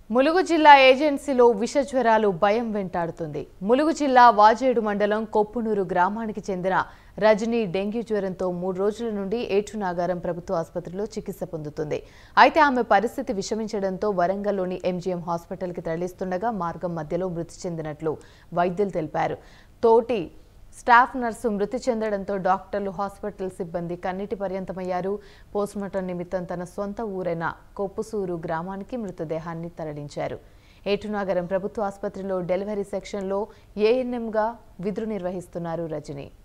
ములుగు జిల్లా ఏజెన్సీలో విష జ్వరాలు భయం వెంటాడుతుంది ములుగు జిల్లా వాజేడు మండలం కొప్పునూరు గ్రామానికి చెందిన రజనీ డెంగ్యూ జ్వరంతో మూడు రోజుల నుండి ఏటునాగారం ప్రభుత్వ ఆసుపత్రిలో చికిత్స పొందుతుంది అయితే ఆమె పరిస్థితి విషమించడంతో వరంగల్లోని ఎంజీఎం హాస్పిటల్కి తరలిస్తుండగా మార్గం మధ్యలో మృతి చెందినట్లు వైద్యులు తెలిపారు తోటి స్టాఫ్ నర్సు మృతి చెందడంతో డాక్టర్లు హాస్పిటల్ సిబ్బంది కన్నీటి పర్యంతమయ్యారు పోస్ట్మార్టం నిమిత్తం తన సొంత ఊరైన కొప్పుసూరు గ్రామానికి మృతదేహాన్ని తరలించారు ఏటునాగరం ప్రభుత్వ ఆసుపత్రిలో డెలివరీ సెక్షన్లో ఏఎన్ఎంగా విధులు నిర్వహిస్తున్నారు రజని